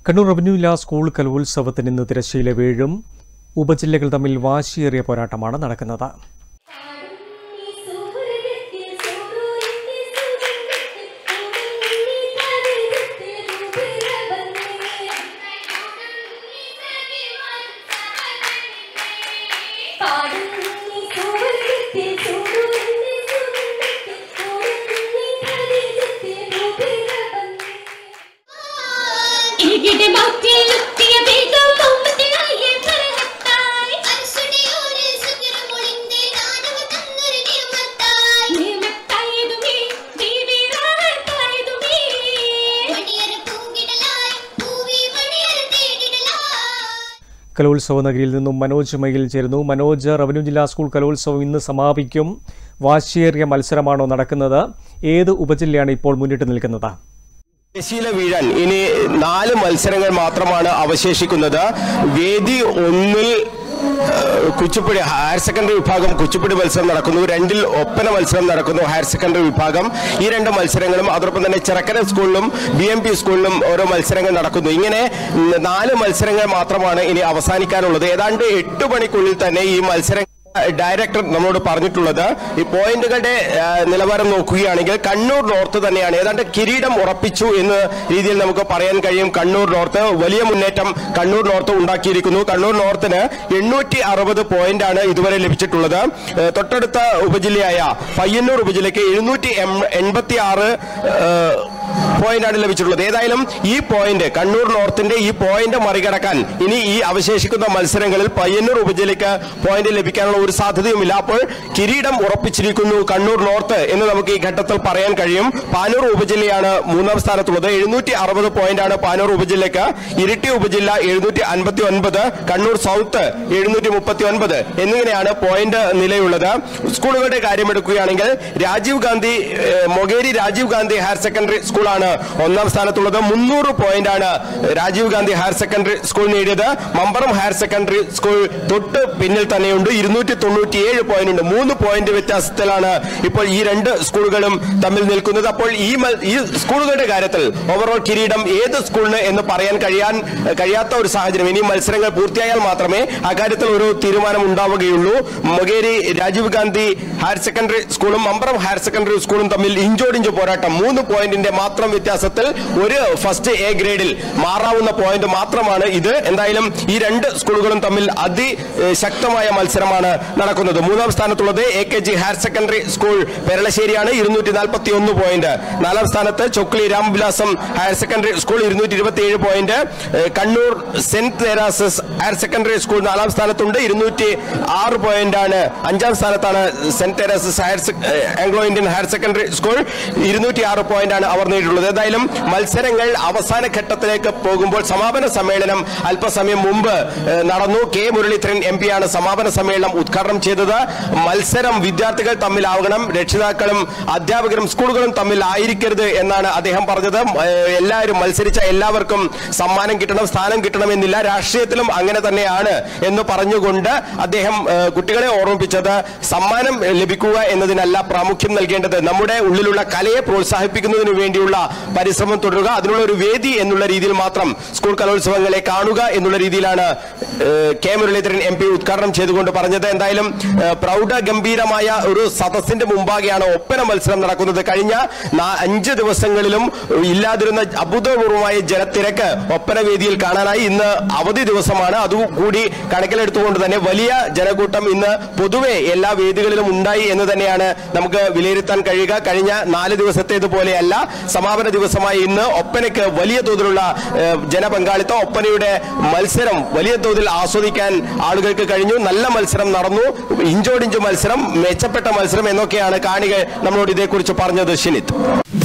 Kannur revenue ലാ school കലോത്സവത്തിന് ഇന്ന് തിരശ്ശീല വീഴും ഉപജില്ലകൾ തമ്മിൽ വാശിയേറിയ പോരാട്ടമാണ് നടക്കുന്നത് ഇവിടെ ബാക്കിയെത്തിയ വേഗം മൗനത്തിലായ മരണത്തായി അരസുടയോര് സുഖിരമൊളിന്റെ ദാനവ തന്നൊരു നിയമത്തായി നിയമത്തായതുമേ ദേവിറാത്തായതുമേ മണിയറ പൂങ്കിടലായി പൂവി മണിയറ തേടിടലായി കലോത്സവ നഗരിയിൽ നിന്നും മനോജ് മയിൽ ചേരുന്നു മനോജ് റവന്യൂ ജില്ലാ സ്കൂൾ കലോത്സവം ഇന്ന് സമാപിക്കും വാശിയേറിയ മത്സരമാണോ നടക്കുന്നത് ഏത് ഉപജില്ലയാണ് ഇപ്പോൾ മുന്നിട്ട് നിൽക്കുന്നത് തിരശ്ശീല വീഴാൻ ഇനി നാല് മത്സരങ്ങൾ മാത്രമാണ് അവശേഷിക്കുന്നത് വേദി ഒന്നിൽ ഏഹ്, കുച്ചിപ്പുടി ഹയർ സെക്കൻഡറി വിഭാഗം കുച്ചിപ്പുടി മത്സരം നടക്കുന്നു രണ്ടിൽ ഒപ്പന മത്സരം നടക്കുന്നു ഹയർ സെക്കൻഡറി വിഭാഗം ഈ രണ്ട് മത്സരങ്ങളും അതോടൊപ്പം തന്നെ ചിറക്കര സ്കൂളിലും ബി എം പി സ്കൂളിലും ഓരോ മത്സരങ്ങൾ നടക്കുന്നു ഇങ്ങനെ ഉം, നാല് മത്സരങ്ങൾ മാത്രമാണ് ഇനി അവസാനിക്കാനുള്ളത് ഏതാണ്ട് എട്ട് മണിക്കുള്ളിൽ തന്നെ ഈ മത്സരം ഡയറക്ടർ നമ്മോട് പറഞ്ഞിട്ടുള്ളത് ഈ പോയിന്റുകളുടെ ആ, നിലവാരം നോക്കുകയാണെങ്കിൽ കണ്ണൂർ നോർത്ത് തന്നെയാണ് ഏതാണ്ട് കിരീടം ഉറപ്പിച്ചു എന്ന രീതിയിൽ നമുക്ക് പറയാൻ കഴിയും കണ്ണൂർ നോർത്ത് വലിയ മുന്നേറ്റം കണ്ണൂർ നോർത്ത് ഉണ്ടാക്കിയിരിക്കുന്നു കണ്ണൂർ നോർത്തിന് എണ്ണൂറ്റി അറുപത് പോയിന്റാണ് ഇതുവരെ ലഭിച്ചിട്ടുള്ളത് ഏ, തൊട്ടടുത്ത ഉപജില്ലയായ പയ്യന്നൂർ ഉപജില്ലയ്ക്ക് എഴുന്നൂറ്റി എൺപത്തി ആറ് പോയിന്റാണ് ലഭിച്ചിട്ടുള്ളത് ഏതായാലും ഈ പോയിന്റ് കണ്ണൂർ നോർത്തിന്റെ ഈ പോയിന്റ് മറികടക്കാൻ ഇനി ഈ അവശേഷിക്കുന്ന മത്സരങ്ങളിൽ പയ്യന്നൂർ ഉപജില്ലയ്ക്ക് പോയിന്റ് ലഭിക്കാനുള്ള ഒരു സാധ്യതയുമില്ല അപ്പോൾ കിരീടം ഉറപ്പിച്ചിരിക്കുന്നു കണ്ണൂർ നോർത്ത് എന്ന് നമുക്ക് ഈ ഘട്ടത്തിൽ പറയാൻ കഴിയും പാനൂർ ഉപജില്ലയാണ് മൂന്നാം സ്ഥാനത്തുള്ളത് എഴുന്നൂറ്റി അറുപത് പോയിന്റാണ് പാനൂർ ഉപജില്ലയ്ക്ക് ഇരിട്ടി ഉപജില്ല എഴുന്നൂറ്റി അൻപത്തി ഒൻപത് കണ്ണൂർ സൗത്ത് എഴുന്നൂറ്റി മുപ്പത്തി ഒൻപത് എന്നിങ്ങനെയാണ് പോയിന്റ് നിലയുള്ളത് സ്കൂളുകളുടെ കാര്യമെടുക്കുകയാണെങ്കിൽ രാജീവ് ഗാന്ധി ഏഹ്, മൊകേരി രാജീവ് ഗാന്ധി ഹയർ സെക്കൻഡറി സ്കൂളാണ് ഒന്നാം സ്ഥാനത്തുള്ളത് മുന്നൂറ് പോയിന്റ് ആണ് Rajiv Gandhi higher secondary school നേടിയത് മമ്പറം ഹയർ സെക്കൻഡറി സ്കൂൾ തൊട്ട് പിന്നിൽ തന്നെയുണ്ട് ഇരുന്നൂറ്റി തൊണ്ണൂറ്റിയേഴ് പോയിന്റ് ഉണ്ട് മൂന്ന് പോയിന്റ് വ്യത്യാസത്തിലാണ് ഇപ്പോൾ ഈ രണ്ട് സ്കൂളുകളും തമ്മിൽ നിൽക്കുന്നത് അപ്പോൾ ഈ മൽ- ഈ സ്കൂളുകളുടെ കാര്യത്തിൽ ഓവറോൾ കിരീടം ഏത് സ്കൂളിന് എന്ന് പറയാൻ കഴിയാൻ കഴിയാത്ത ഒരു സാഹചര്യം ഇനി മത്സരങ്ങൾ പൂർത്തിയായാൽ മാത്രമേ അക്കാര്യത്തിൽ ഒരു തീരുമാനം ഉണ്ടാവുകയുള്ളൂ മൊകേരി രാജീവ് ഗാന്ധി ഹയർ സെക്കൻഡറി സ്കൂളും മമ്പറം ഹയർ സെക്കൻഡറി സ്കൂളും തമ്മിൽ ഇഞ്ചോടിഞ്ച് പോരാട്ടം മൂന്ന് പോയിന്റിന്റെ മാത്രം വ്യത്യാസത്തിൽ ഒരു ഫസ്റ്റ് എ ഗ്രേഡിൽ മാറാവുന്ന പോയിന്റ് മാത്രമാണ് ഇത് എന്തായാലും ഈ രണ്ട് സ്കൂളുകളും തമ്മിൽ അതിശക്തമായ മത്സരമാണ് നടക്കുന്നത് മൂന്നാം സ്ഥാനത്തുള്ളത് A K G higher secondary school പെരളശ്ശേരിയാണ് ഇരുന്നൂറ്റി നാൽപ്പത്തി ഒന്ന് പോയിന്റ് നാലാം സ്ഥാനത്ത് Chokli Ramvilasam higher secondary school ഇരുന്നൂറ്റി ഇരുപത്തി ഏഴ് പോയിന്റ് ഏഹ് Kannur saint Teresa's higher secondary school നാലാം സ്ഥാനത്തുണ്ട് ഇരുന്നൂറ്റി ആറ് പോയിന്റ് ആണ് അഞ്ചാം സ്ഥാനത്താണ് സെന്റ് തെരാസസ് ഹയർ സെ- ഏഹ് Anglo Indian higher secondary school ഇരുന്നൂറ്റി ആറ് പോയിന്റ് ആണ് അവർ നേടിയിട്ടുള്ളത് ഏതായാലും മത്സരങ്ങൾ അവസാന ഘട്ടത്തിലേക്ക് പോകുമ്പോൾ സമാപന സമ്മേളനം അല്പസമയം മുമ്പ് ഏഹ് നടന്നു കെ മുരളീധരൻ എം പിയാണ് സമാപന സമ്മേളനം ഉദ്ഘാടനം ചെയ്തത് മത്സരം വിദ്യാർത്ഥികൾ തമ്മിലാവണം രക്ഷിതാക്കളും അധ്യാപകരും സ്കൂളുകളും തമ്മിൽ ആയിരിക്കരുത് എന്നാണ് അദ്ദേഹം പറഞ്ഞത് ഏഹ് എല്ലാവരും മത്സരിച്ച എല്ലാവർക്കും സമ്മാനം കിട്ടണം സ്ഥാനം കിട്ടണമെന്നില്ല രാഷ്ട്രീയത്തിലും അങ്ങനെ തന്നെയാണ് എന്ന് പറഞ്ഞുകൊണ്ട് അദ്ദേഹം ഏഹ് കുട്ടികളെ ഓർമ്മിപ്പിച്ചത് സമ്മാനം ലഭിക്കുക എന്നതിനല്ല പ്രാമുഖ്യം നൽകേണ്ടത് നമ്മുടെ ഉള്ളിലുള്ള കലയെ പ്രോത്സാഹിപ്പിക്കുന്നതിന് വേണ്ടിയുള്ള പരിശ്രമം തുടരുക അതിനുള്ള ഒരു വേദി എന്നുള്ള രീതിയിൽ മാത്രം സ്കൂൾ കലോത്സവങ്ങളെ കാണുക എന്നുള്ള രീതിയിലാണ് ഏഹ്, കെ മുരളീധരൻ എം പി ഉദ്ഘാടനം ചെയ്തുകൊണ്ട് പറഞ്ഞത് എന്തായാലും ഏഹ്, പ്രൗഢ ഗംഭീരമായ ഒരു സദസ്സിന്റെ മുമ്പാകെയാണ് ഒപ്പന മത്സരം നടക്കുന്നത് കഴിഞ്ഞ നാ- അഞ്ച് ദിവസങ്ങളിലും ഇല്ലാതിരുന്ന അഭൂതപൂർവമായ ജനത്തിരക്ക് ഒപ്പന വേദിയിൽ കാണാനായി ഇന്ന് അവധി ദിവസമാണ് അതുകൂടി കണക്കിലെടുത്തുകൊണ്ട് തന്നെ വലിയ ജനക്കൂട്ടം ഇന്ന് പൊതുവെ എല്ലാ വേദികളിലും ഉണ്ടായി എന്ന് തന്നെയാണ് നമുക്ക് വിലയിരുത്താൻ കഴിയുക കഴിഞ്ഞ നാല് ദിവസത്തേതുപോലെയല്ല സമാപന ദിവസമായ ഇന്ന് ഒപ്പനയ്ക്ക് വലിയ തോതിലുള്ള ഏഹ്, ജനപങ്കാളിത്തം ഒപ്പനയുടെ മത്സരം വലിയ തോതിൽ ആസ്വദിക്കാൻ ആളുകൾക്ക് കഴിഞ്ഞു നല്ല മത്സരം നടന്നു ഇഞ്ചോടിഞ്ച് മത്സരം മെച്ചപ്പെട്ട മത്സരം എന്നൊക്കെയാണ് കാണികൾ നമ്മളോട് ഇതേക്കുറിച്ച് പറഞ്ഞത് ഷിനിത്